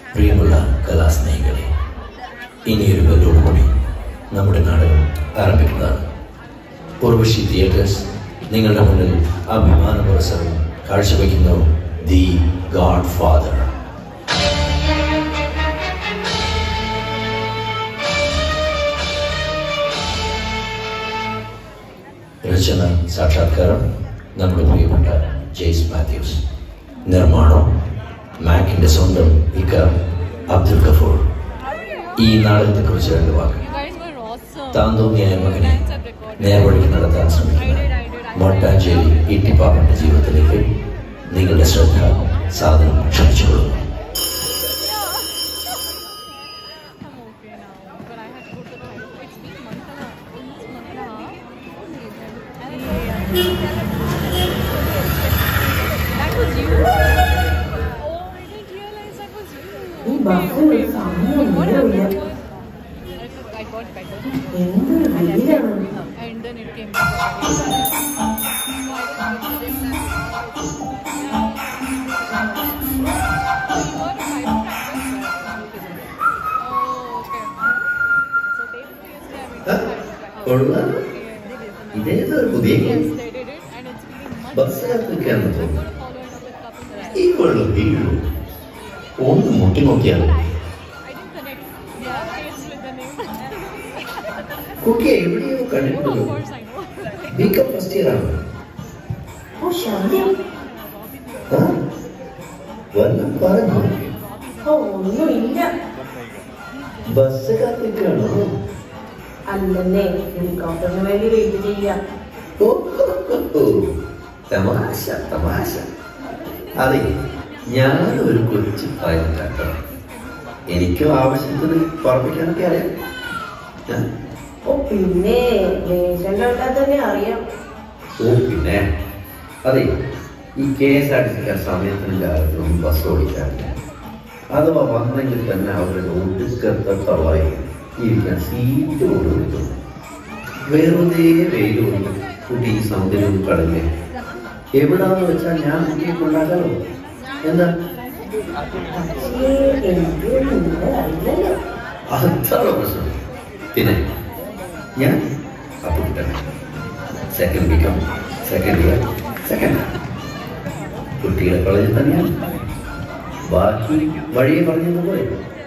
പ്രിയമുള്ള കലാസ്നേഹികളെ ഇനിയൊരു ബന്ധോടുകൂടി നമ്മുടെ നാടകം ആരംഭിക്കുന്നതാണ് ഉർവശി തിയേറ്റേഴ്സ് നിങ്ങളുടെ മുന്നിൽ അഭിമാന പുരസ്സരം കാഴ്ചവെക്കുന്നു ദി ഗാഡ് ഫാദർ രചന സാക്ഷാത്കാരം നമ്മുടെ പ്രിയപ്പെട്ട ജെയ്സ് മാത്യൂസ് നിർമ്മാണം മാക്കിന്റെ സ്വന്തം ഇക്ക അബ്ദുൽ ഗഫൂർ ഈ നാടകത്തെക്കുറിച്ച് രണ്ട് വാക്ക് You guys were awesome. താൻ തോന്നിയായ മകനെ Lines have recorded. നേർവഴിക്ക് നടത്താൻ ശ്രമിക്കുന്ന മട്ടാഞ്ചേരി ഇട്ടിപ്പാപ്പന്റെ ജീവിതത്തിലേക്ക് നിങ്ങളുടെ ശ്രദ്ധ സാധനം ക്ഷണിച്ചുകൊള്ളുന്നു I'm okay now, but I had to go to the hospital. It's been month and a almost month and a half. And that was you. Oh, I didn't realize that was you. ഈ ബസ്സിൽ ഒരു സമയം What നേരമില്ല happened was I got better. എന്ത് വെയിലാണ് And then it came back. കൊള്ളാം. ഇതേതൊരു പുതിയ game? ബസ്സിനകത്ത് നിൽക്കാന്ന് തോന്നുന്നു ഈ വെള്ളം വീഴൂ ഒന്ന് മുട്ടി നോക്കിയാൽ കുട്ടി എവിടെയോ കണ്ടിട്ടുണ്ടല്ലോ ബികം ഫസ്റ്റ് ഇയർ ആണ് ഓ ശാന്തി ആ? വല്ലതും പറഞ്ഞു ഓ ഒന്നുമില്ല ബസ് കാത്തിരിക്കാണോ അല്ലെന്നേ ഹെലികോപ്റ്ററിന് വേണ്ടി വെയിറ്റ് ചെയ്യാം ഓ, ഓ, ഓ. തമാശ തമാശ അതെ ഞാനൊരു കൊച്ചു പൈലറ്റാട്ടോ എനിക്കും ആവശ്യത്തിന് പറപ്പിക്കാനൊക്കെ അറിയാം ആ? ഓ പിന്നെ വേഷം കണ്ടാൽ തന്നെ അറിയാം ഓ പിന്നെ അതെ ഈ കെ എസ് ആർ ടി സിക്കാർ സമയത്തിന് കാലത്തൊന്നും ബസ് ഓടിക്കാറില്ല അഥവാ വന്നെങ്കിൽ തന്നെ അവരുടെ ഒടുക്കത്തെ തള്ളായി ഇരിക്കാൻ സീറ്റ് പോലും കിട്ടുന്നു വെറുതെ വെയിൽ കൊണ്ട് കുട്ടി ഈ സൗന്ദര്യം കളഞ്ഞേ എവിടാന്ന് വെച്ചാൽ ഞാൻ കുട്ടിയെ കൊണ്ടാക്കാലോ എന്താ പക്ഷേ എനിക്ക് നിങ്ങൾ അറിയില്ലല്ലോ അത്ര പ്രശ്നം പിന്നെ ഞാൻ അപ്പൊ കിട്ടണം second become second year second കുട്ടികളെ കോളേജിൽ തന്നെയാണ് ബാക്കി വഴിയെ പറഞ്ഞതുപോലെ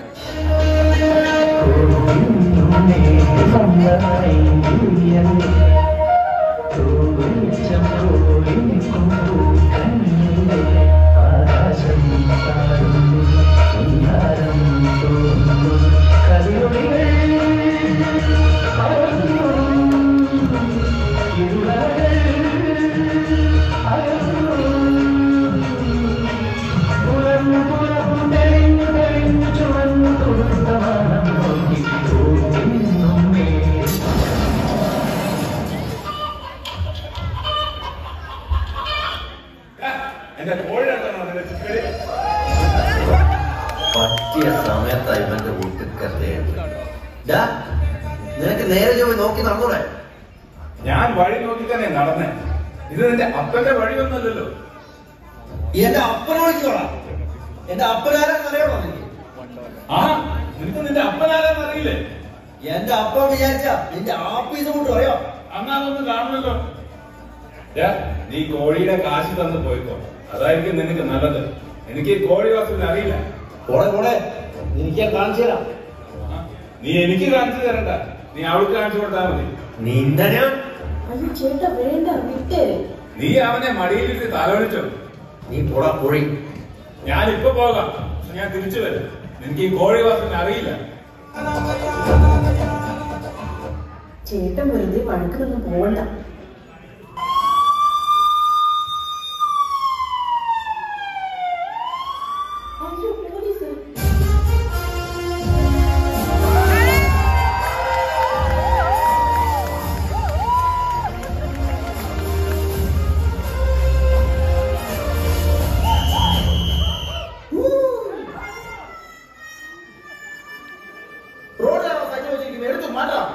എന്റെ കോഴിയാട്ടാണോ അതിന്റെ ചിക്കടി പറ്റിയ സമയത്താ ഇവന്റെ വീട്ടിൽ നിനക്ക് നേരെ ചൊവ്വ നോക്കി നടന്നൂടെ ഞാൻ വഴി നോക്കി തന്നെ നടന്നേ ഇത് നിന്റെ അപ്പന്റെ വഴിയൊന്നുമല്ലല്ലോ എന്റെ അപ്പനെ വിളിച്ചോളാം എന്റെ അപ്പനാരാന്ന് അറിയണോ നിനക്ക് ആ നിനക്ക് നിന്റെ അപ്പനാരാന്ന് അറിയില്ലേ എന്റെ അപ്പൻ വിചാരിച്ച നിന്റെ ആപ്പീസ് കൊണ്ട് അറിയോ അന്നാ അതൊന്നും കാണുമല്ലോ ദാ, നീ കോഴിയുടെ കാശ് തന്ന് പോയിക്കോ അതായിരിക്കും നിനക്ക് നല്ലത് എനിക്ക് ഈ കോഴി വാസന അറിയില്ല പോടെ പോടെ എനിക്ക് ഞാൻ കാണിച്ചു തരാം ആ, നീ എനിക്ക് കാണിച്ചു തരണ്ട നീ അവൾക്ക് കാണിച്ചു കൊടുത്താൽ മതി നിന്റെ ഞാൻ അയ്യോ ചേട്ടാ വേണ്ട വിട്ടേ നീ അവനെ മടിയിലിട്ട് തലവലിച്ചോ നീ പോടാ പൊഴി ഞാൻ ഇപ്പൊ പോകാം പക്ഷെ ഞാൻ തിരിച്ചു വരും നിനക്ക് ഈ കോഴി വാസന അറിയില്ല ചേട്ടൻ വെറുതെ വഴക്കൊന്നും പോകണ്ട അയ്യോ പോലീസ് റോഡിലാണോ സൈക്കിൾ വെച്ചിരിക്കുന്നത് എടുത്തു മാറ്റാം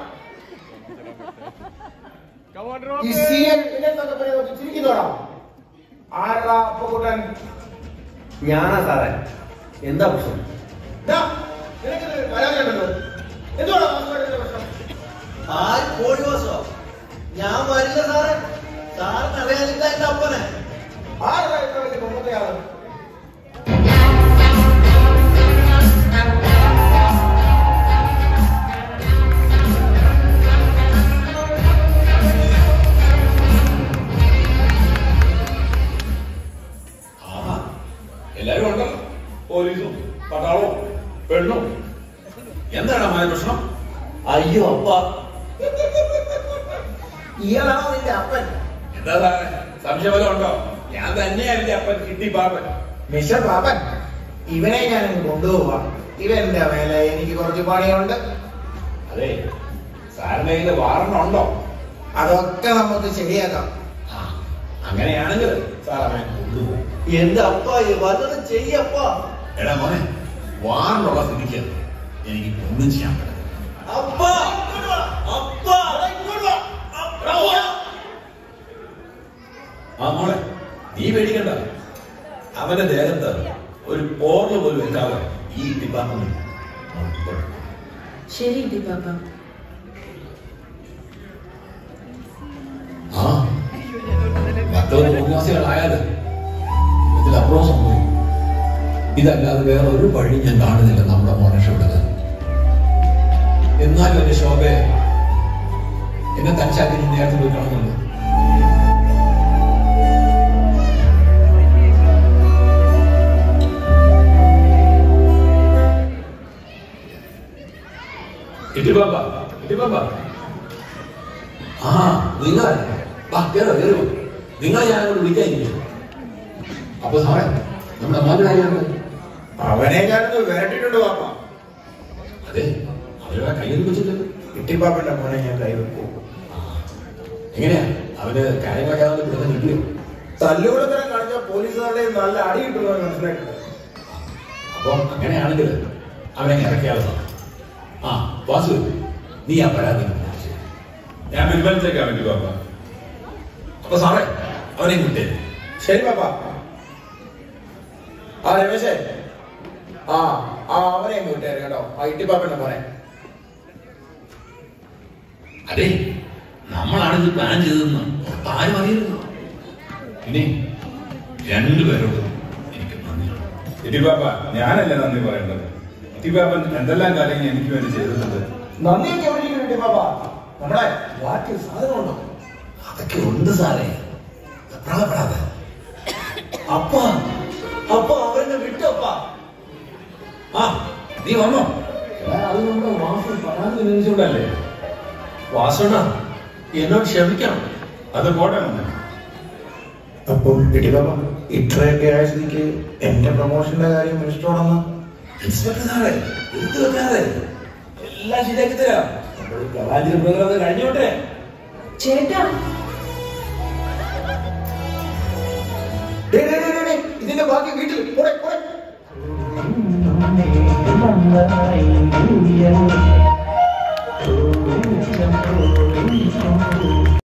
ഈ സി എൻ ഇല്ലെന്നൊക്കെ പറഞ്ഞ് നോക്കി ചിരിക്കുന്നോടാ ആരാ അപ്പക്കുട്ടൻ ഞാനാ സാറേ എന്താ പ്രശ്നം ദാ, നിനക്കിത് പരാതിയുണ്ടല്ലോ എന്തുവാടാ വാസുവേട്ടന്റെ പ്രശ്നം ആര് കോഴി വാസോ ഞാൻ വരില്ല സാറേ സാറിന് അറിയാനില്ല എന്റെ അപ്പനെ ആരടാ ഇത്ര വലിയ പൊമ്പത്തെ ആള് ആഹാ. എല്ലാരും ഉണ്ടല്ലോ പോലീസും പട്ടാളവും പെണ്ണും എന്താണ് മായ പ്രശ്നം അയ്യോ അപ്പ ഇയാളാണോ നിന്റെ അപ്പൻ എന്താ സാറേ സംശയം വല്ലതും ഉണ്ടോ ഞാൻ തന്നെയല്ലേ അപ്പൻ കിട്ടി പാപ്പൻ മിസ്റ്റർ പാപ്പൻ ഇവനെ ഞാൻ കൊണ്ടുപോവാ ഇവന്റെ മേലെ എനിക്ക് കുറച്ച് പണിയുണ്ട് അതെ സാറിന്റെ കയ്യിൽ വാറണ്ട് ഉണ്ടോ അതൊക്കെ നമുക്ക് ശരിയാക്കാം ആ, അങ്ങനെയാണെങ്കിൽ സാർ അവനെ കൊണ്ടുപോകും എന്റെ അപ്പ വല്ലതും ചെയ്യപ്പ എടാ മോനെ വാറണ്ടുള്ള സ്ഥിതിക്ക് എനിക്ക് ഒന്നും ചെയ്യാൻ പറ്റില്ല അപ്പ അപ്പ ആ മോളെ നീ പേടിക്കണ്ട അവന്റെ ദേഹത്ത് ഒരു പോർല് പോലും വെക്കാതെ ഈ ഡിപ്പാർട്ട്മെന്റ് ശരി ഇട്ടി പാപ്പ ആ മറ്റൊരു തോന്നിവാസികളായാല് ഇതിലപ്പുറം സംഭവിക്കും ഇതല്ലാതെ വേറെ ഒരു വഴി ഞാൻ കാണുന്നില്ല നമ്മുടെ മോനെ രക്ഷപ്പെടുന്നത് എന്നാലും എന്റെ ശോഭയെ എന്നെ തനിച്ചാക്കി നീ നേരത്തെ പോയി കാണുന്നുണ്ട് ഇട്ടിപ്പാപ്പ ഇട്ടിപ്പാപ്പ ആ നിങ്ങൾ വാ കേറോ കേറോ നിങ്ങളെ ഞാൻ അങ്ങോട്ട് വിളിക്കാതിരിക്കും അപ്പൊ സാറേ നമ്മുടെ മോനായിരുന്നു അവനെ ഞാനൊന്ന് വരട്ടിട്ടുണ്ട് പാപ്പ അതെ അവരുടെ കയ്യിൽ വെച്ചിട്ട് ഇട്ടിപ്പാപ്പന്റെ മോനെ ഞാൻ കൈവെക്കൂ എങ്ങനെയാ അവന് കാര്യങ്ങളൊക്കെ ആവുന്ന പിടുത്തം കിട്ടിയോ തല്ലുകൂടത്തരം കാണിച്ച പോലീസുകാരുടെ നല്ല അടി കിട്ടുമെന്ന് മനസ്സിലായിട്ടുണ്ട് അപ്പൊ അങ്ങനെയാണെങ്കിൽ അവനെ ഇറക്കിയാലോ ആ വാസു നീ ആ പരാതി ഞാൻ പിൻവലിച്ചേക്കാം വേണ്ടി പാപ്പ അപ്പൊ സാറേ അവനെ വിട്ടേ ശരി പാപ്പ ആ രമേശേ ആ ആ അവനെ അങ്ങ് വിട്ടേര് കേട്ടോ ആ ഇട്ടിപ്പാപ്പന്റെ മോനെ അതെ നമ്മളാണ് ഇത് പ്ലാൻ ചെയ്തതെന്ന് ആരും അറിയുന്നു ഇനി രണ്ടുപേരോട് എനിക്ക് നന്ദിയുണ്ട് ഇടിപ്പാപ്പ ഞാനല്ലേ നന്ദി പറയേണ്ടത് ഇടിപ്പാപ്പൻ എന്തെല്ലാം കാര്യങ്ങൾ എനിക്ക് വേണ്ടി ചെയ്തിട്ടുണ്ട് നന്ദിയൊക്കെ എവിടെയിരിക്കുന്നു ഇട്ടിപ്പാപ്പ നമ്മുടെ വാറ്റിൽ സാധനമുണ്ടോ അതൊക്കെ ഉണ്ട് സാറേ പ്രായപ്പെടാതെ അപ്പ അപ്പ അവരെന്നെ വിട്ടപ്പ ആ നീ വന്നോ എടാ, അത് നമ്മുടെ വാസു പരാതി ഉന്നയിച്ചുകൊണ്ടല്ലേ വാസണ എന്നോട് ക്ഷമിക്കണം അത് പോട്ടെ മോനെ. അപ്പോൾ ഇടിപ്പാപ്പ ഇത്രയൊക്കെ ആയ സ്ഥിതിക്ക് എന്റെ പ്രൊമോഷന്റെ കാര്യം ഇഷ്ടമാണെന്ന് ഇൻസ്പെക്ടർ സാറേ എടുത്തു വെക്കാതെ എല്ലാം ശരിയാക്കി തരാം നമ്മൾ കലാചിരി പ്രോഗ്രാം കഴിഞ്ഞോട്ടെ ചേട്ടാ ഡേ, ഡേ, ഡേ, ഡേ, ഡേ, ഇതിന്റെ ബാക്കി വീട്ടിൽ പോടെ, പോടെ. നന്നായി